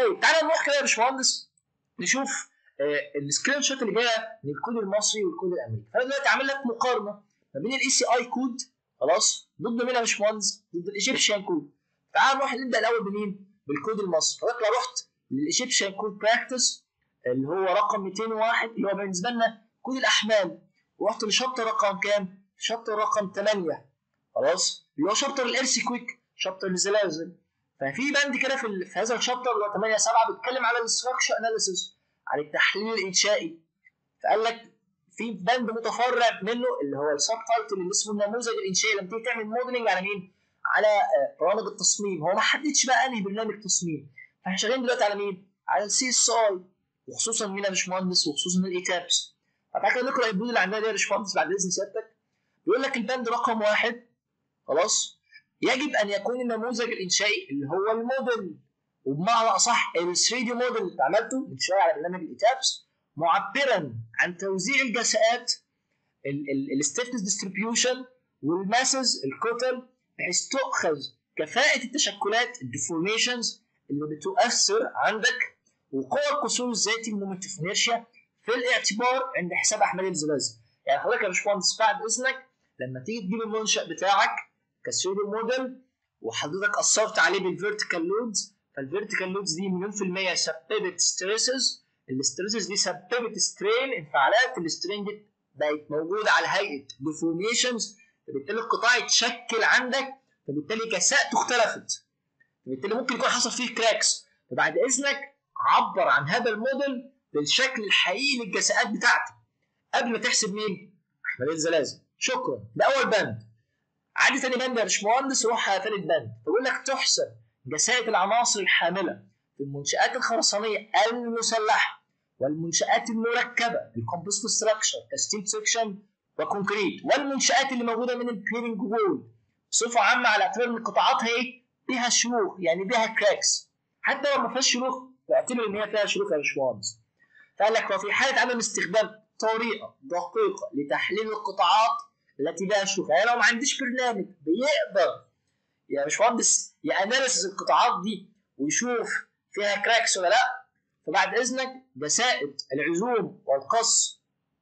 طيب تعالى نروح كده يا باشمهندس نشوف آه السكرين شوت اللي جايه من الكود المصري والكود الامريكي فانا دلوقتي عامل لك مقارنه ما بين الاي سي اي كود خلاص ضد مين يا باشمهندس؟ ضد الايجيبشن كود تعال نروح نبدا الاول بمين؟ بالكود المصري حضرتك لو رحت للايجيبشن كود براكتس اللي هو رقم 201 اللي هو بالنسبه لنا كود الاحمال ورحت لشابتر رقم كام؟ شابتر رقم 8 خلاص اللي هو شابتر الارسي كويك شابتر الزلازل ففي بند كده في, في هذا الشابتر اللي هو 8 7 بيتكلم على الاستراكشر اناليسيس على التحليل الانشائي فقال لك في بند متفرع منه اللي هو السب تايتل اللي اسمه النموذج الانشائي لما تيجي تعمل موديلنج على مين؟ على برامج التصميم هو ما حددش بقى انهي برنامج تصميم فاحنا شغالين دلوقتي على مين؟ على السي اس اي وخصوصا مين يا باشمهندس وخصوصا الايتابس فتعالى كده نقرا البنود اللي عندنا دي يا باشمهندس بعد اذن سيادتك بيقول لك البند رقم واحد خلاص يجب ان يكون النموذج الانشائي اللي هو الموديل وبمعنى اصح ال 3 دي موديل اللي عملته من شويه على برنامج الايتابس معبرا عن توزيع الجزاءات الستيفنس ديستريبيوشن والماسز الكتل بحيث تؤخذ كفاءة التشكلات الديفورميشنز اللي بتؤثر عندك وقوى القصور الذاتي المومنتيف انيرشيا في الاعتبار عند حساب احمال الزلازل يعني حضرتك يا باشمهندس بعد اذنك لما تيجي تجيب المنشأ بتاعك كسيودو موديل وحضرتك اثرت عليه بالفيرتيكال لودز فالفيرتيكال لودز دي مليون في المية سببت ستريسز الستريسز دي سببت سترين انفعالات السترين دي بقت موجودة على هيئة ديفورميشنز فبالتالي القطاع يتشكل عندك فبالتالي كساءته اختلفت فبالتالي ممكن يكون حصل فيه كراكس فبعد اذنك عبر عن هذا الموديل بالشكل الحقيقي للجزاءات بتاعته قبل ما تحسب مين؟ احمال الزلازل شكرا ده اول بند عادي تاني بند يا باشمهندس روح على تالت بند بيقول لك تحسب جسائد العناصر الحامله في المنشآت الخرسانيه المسلحه والمنشآت المركبه الكومبوست ستراكشر كستيل سكشن وكونكريت والمنشآت اللي موجوده من البيرنج وول بصفه عامه على اعتبار ان قطاعاتها ايه؟ فيها شروخ يعني فيها كراكس حتى لو ما فيهاش شروخ اعتبر ان هي فيها شروخ يا باشمهندس فقال لك وفي حاله عدم استخدام طريقه دقيقه لتحليل القطاعات التي بها شروخ يعني لو ما عنديش برنامج بيقدر يا باشمهندس ياناليسز القطاعات دي ويشوف فيها كراكس ولا لا فبعد اذنك جسائد العزوم والقص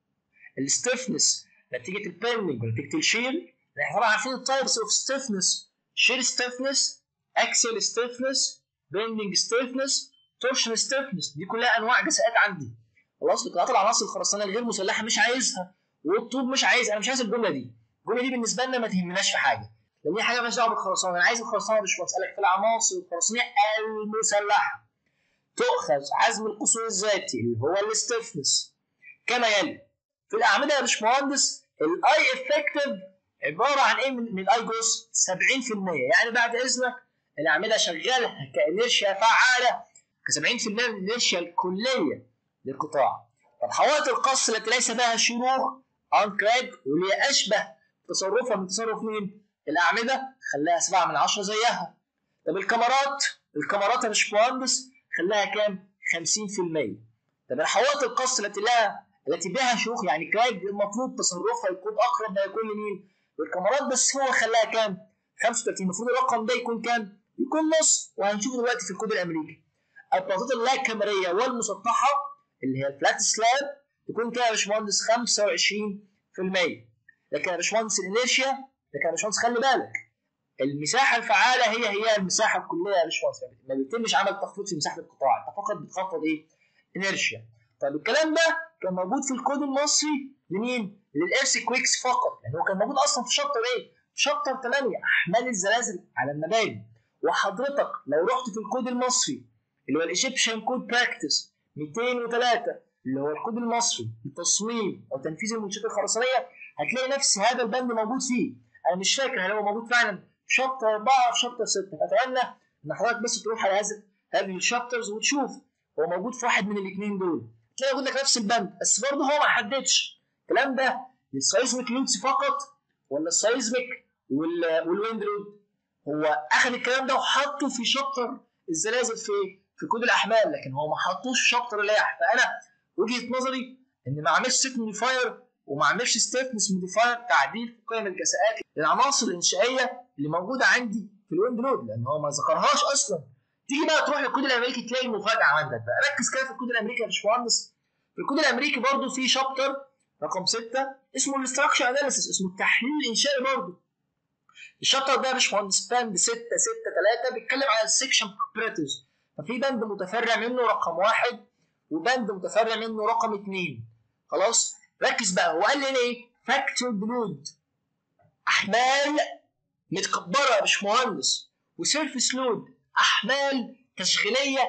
الستيفنس نتيجه البيرنينج ونتيجه الشيل احنا طبعا عارفين التايبس اوف ستيفنس شيل ستيفنس اكسل ستيفنس بيندنج ستيفنس تورشن ستيفنس دي كلها انواع جسائد عندي خلاص قطاعات العناصر الخرسانيه الغير مسلحه مش عايزها والطوب مش عايز انا مش عايز الجمله دي الجمله دي بالنسبه لنا ما تهمناش في حاجه لان دي حاجه مالهاش دعوه بالخرسانه انا عايز الخرسانه مش بسالك في العناصر الخرسانيه المسلحه تؤخذ عزم القصور الذاتي اللي هو الستيفنس كما يلي في الاعمده يا باشمهندس الاي افكتيف عباره عن ايه من الاي جوس 70% يعني بعد اذنك الاعمده شغاله كانيرشيا فعاله ك 70% من الانيرشيا الكليه للقطاع طب حوائط القص التي ليس بها شروخ انكراد واللي اشبه تصرفها من تصرف مين؟ الاعمده خلاها 7 من 10 زيها طب الكاميرات الكاميرات يا باشمهندس خلاها كام؟ 50% طب الحوائط القص التي لها التي بها شروخ يعني كرايب المفروض تصرفها يكون اقرب ما يكون لمين؟ للكاميرات بس هو خلاها كام؟ 35 المفروض الرقم ده يكون كام؟ يكون نص وهنشوفه دلوقتي في الكود الامريكي البلاطات اللا كاميريه والمسطحه اللي هي الفلات سلاب تكون كده يا باشمهندس 25% لكن يا باشمهندس الانيرشيا لكن يا باشمهندس خلي بالك المساحه الفعاله هي هي المساحه الكليه يا باشمهندس ما بيتمش عمل تخفيض في مساحه القطاع انت فقط بتخفض ايه؟ انيرشيا طيب الكلام ده كان موجود في الكود المصري لمين؟ للارث كويكس فقط يعني هو كان موجود اصلا في شابتر ايه؟ شابتر 8 احمال الزلازل على المباني وحضرتك لو رحت في الكود المصري اللي هو الايجيبشن كود براكتس 203 اللي هو الكود المصري لتصميم وتنفيذ المنشآت الخرسانيه هتلاقي نفس هذا البند موجود فيه انا مش فاكر هل هو موجود فعلا في شابتر 4 او في شابتر 6 اتمنى ان حضرتك بس تروح على هذا هذه الشابترز وتشوف هو موجود في واحد من الاثنين دول تلاقي موجود لك نفس البند بس برضه هو ما حددش الكلام ده للسايزميك لودز فقط ولا السايزميك والويند لود هو اخذ الكلام ده وحطه في شابتر الزلازل في في كود الاحمال لكن هو ما حطوش في شابتر اللائحه فانا وجهه نظري ان ما عملش ست موديفاير وما عملش ستيفنس موديفاير تعديل في قيم الجزاءات للعناصر الانشائيه اللي موجوده عندي في الويند لود لان هو ما ذكرهاش اصلا تيجي بقى تروح للكود الامريكي تلاقي المفاجاه عندك بقى ركز كده في الكود الامريكي يا باشمهندس في الكود الامريكي برضو في شابتر رقم 6 اسمه الاستراكشر اناليسيس اسمه التحليل الانشائي برضو الشابتر ده يا باشمهندس باند 6 6 3 بيتكلم على السكشن بروبرتيز ففي بند متفرع منه رقم واحد وبند متفرع منه رقم اثنين خلاص ركز بقى هو قال لي ايه فاكتور بلود احمال متكبره يا باشمهندس وسيرفيس لود احمال تشغيليه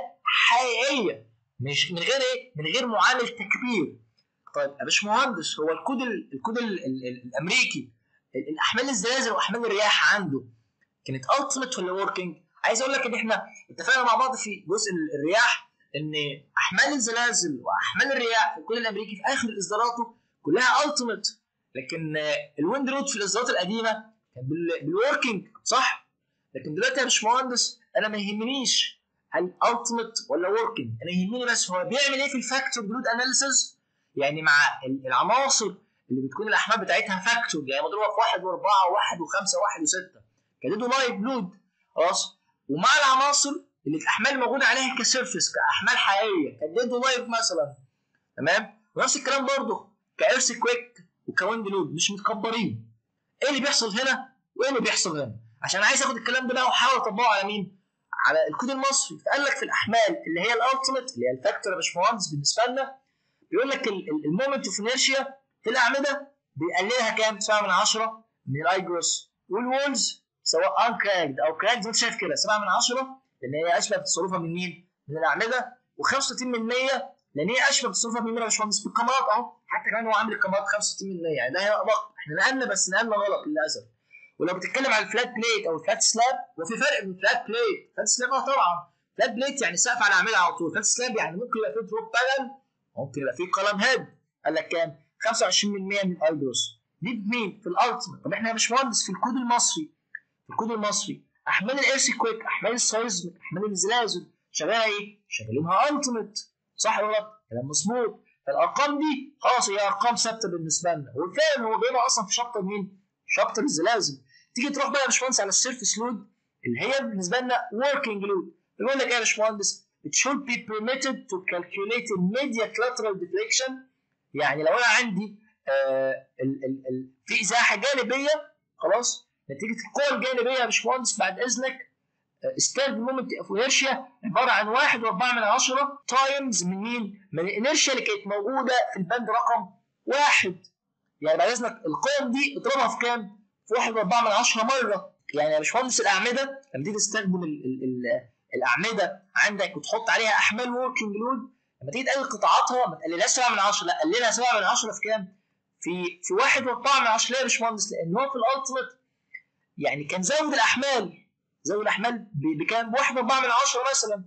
حقيقيه مش من غير ايه من غير معامل تكبير طيب يا باشمهندس هو الكود ال الكود ال ال ال الامريكي الاحمال الزلازل واحمال الرياح عنده كانت التيمت ولا وركينج عايز اقول لك ان احنا اتفقنا مع بعض في جزء الرياح ان احمال الزلازل واحمال الرياح في الكود الامريكي في اخر اصداراته كلها التيمت لكن الويند رود في الاصدارات القديمه كان بالوركينج صح لكن دلوقتي يا باشمهندس انا ما يهمنيش هل التيمت ولا وركينج انا يهمني بس هو بيعمل ايه في الفاكتور بلود اناليسيز يعني مع العناصر اللي بتكون الاحمال بتاعتها فاكتور يعني مضروبه في 1 و4 و1 و5 و1 و6 كده لايف بلود خلاص ومع العناصر اللي الاحمال موجوده عليها كسيرفيس كاحمال حقيقيه كديدو لايف مثلا تمام ونفس الكلام برضه كايرث كويك وكويند لود مش متكبرين ايه اللي بيحصل هنا وايه اللي بيحصل هنا عشان عايز اخد الكلام ده بقى واحاول اطبقه على مين على الكود المصري فقال لك في الاحمال اللي هي الالتيميت اللي هي الفاكتور يا باشمهندس بالنسبه لنا بيقول لك المومنت اوف انيرشيا في الاعمده بيقللها كام 7 من 10 من الايجروس والوولز سواء ان كراكد او كراكد زي ما انت شايف كده 7 من 10 لان هي اشبه بتصرفها من مين؟ من الاعمده و65 من 100 لان هي اشبه بتصرفها من مين يا باشمهندس بالكاميرات اهو حتى كمان هو عامل الكاميرات 65 من 100 يعني ده هي ادق احنا نقلنا بس نقلنا غلط للاسف ولو بتتكلم على الفلات بليت او الفلات سلاب وفي فرق بين فلات بليت فلات سلاب اه طبعا فلات بليت يعني سقف على الاعمده على طول فلات سلاب يعني ممكن يبقى فيه دروب بانل ممكن يبقى فيه قلم هيد قال لك كام 25% من الايجروس دي بمين في الالتيميت طب احنا يا باشمهندس في الكود المصري في الكود المصري احمال الايرث كويك احمال السايزمك احمال الزلازل شغاله ايه شغالينها التيميت صح ولا لا كلام مظبوط فالارقام دي خلاص هي ارقام ثابته بالنسبه لنا وفعلا هو جايبها اصلا في شابتر مين شابتر الزلازل تيجي تروح بقى يا باشمهندس على السيرفيس لود اللي هي بالنسبه لنا working لود بيقول لك ايه يا باشمهندس it should be permitted to calculate immediate lateral deflection يعني لو انا عندي آه ال ال ال في ازاحه جانبيه خلاص نتيجه القوه الجانبيه يا باشمهندس بعد اذنك ستاند مومنت اوف انيرشيا عباره عن 1.4 من 10 تايمز من مين؟ من الانيرشيا اللي كانت موجوده في البند رقم واحد يعني بعد اذنك القيم دي اضربها في كام؟ في 1.4 من 10 مره يعني يا باشمهندس الاعمده لما تيجي تستخدم ال ال ال الاعمده عندك وتحط عليها احمال وركينج لود لما تيجي تقلل قطاعاتها ما تقللهاش 7 من 10 لا قللها 7 من 10 في كام؟ في في 1.4 من 10 ليه يا باشمهندس؟ لان هو في الالتيميت يعني كان زود الاحمال زود الاحمال بكام؟ 1.4 من 10 مثلا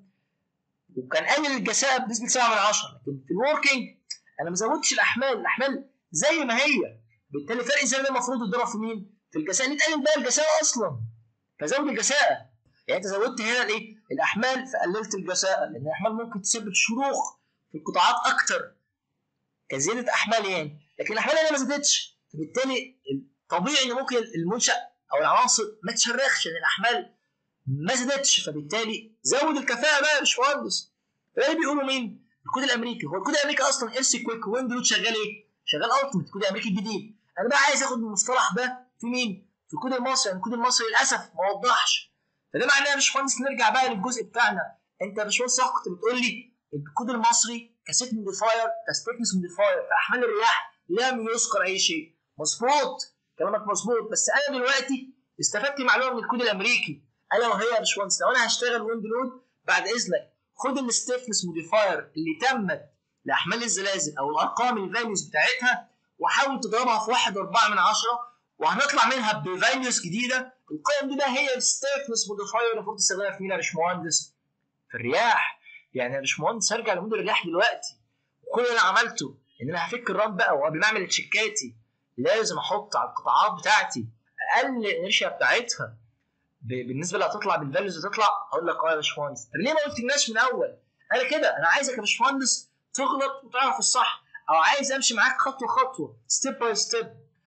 وكان قلل الجساء بنسبه 7 من 10 لكن في الوركينج انا ما زودتش الاحمال الاحمال زي ما هي بالتالي فرق زي ده المفروض يتضرب في مين؟ في الجساء ليه تقلل بقى الجساء اصلا فزود الجساء يعني انت زودت هنا الايه؟ الاحمال فقللت الجساء لان الاحمال ممكن تسبب شروخ في القطاعات اكتر كزياده احمال يعني لكن الاحمال هنا ما زادتش فبالتالي طبيعي ان ممكن المنشا او العناصر ما تشرخش لان الاحمال ما زادتش فبالتالي زود الكفاءه بقى يا باشمهندس فده بيقولوا مين؟ الكود الامريكي هو الكود الامريكي اصلا ايرث كويك ويند رود شغال ايه؟ شغال التيمت الكود الامريكي الجديد انا بقى عايز اخد المصطلح ده في مين؟ في الكود المصري يعني الكود المصري للاسف ما وضحش فده معناه يا باشمهندس نرجع بقى للجزء بتاعنا انت يا باشمهندس صح كنت بتقول لي الكود المصري كسيت موديفاير كستيفنس موديفاير في احمال الرياح لم يذكر اي شيء مظبوط كلامك مظبوط بس انا دلوقتي استفدت معلومه من الكود الامريكي الا وهي يا باشمهندس لو انا هشتغل ويند لود بعد اذنك خد الستيفنس موديفاير اللي تمت لاحمال الزلازل او الارقام الفاليوز بتاعتها وحاول تضربها في 1.4 من 10 وهنطلع منها بفاليوز جديده القيم دي بقى هي الستيفنس موديفاير اللي المفروض تستخدمها في مين يا باشمهندس؟ في الرياح يعني يا باشمهندس هرجع لمود الرياح دلوقتي وكل اللي انا عملته ان انا هفك الرام بقى وقبل ما اعمل تشيكاتي لازم احط على القطاعات بتاعتي اقل الانرشيا بتاعتها بالنسبه اللي هتطلع بالفاليوز اللي هتطلع اقول لك اه يا باشمهندس طب ليه ما قلتلناش من الاول؟ انا كده انا عايزك يا باشمهندس تغلط وتعرف الصح او عايز امشي معاك خطوه خطوه ستيب باي ستيب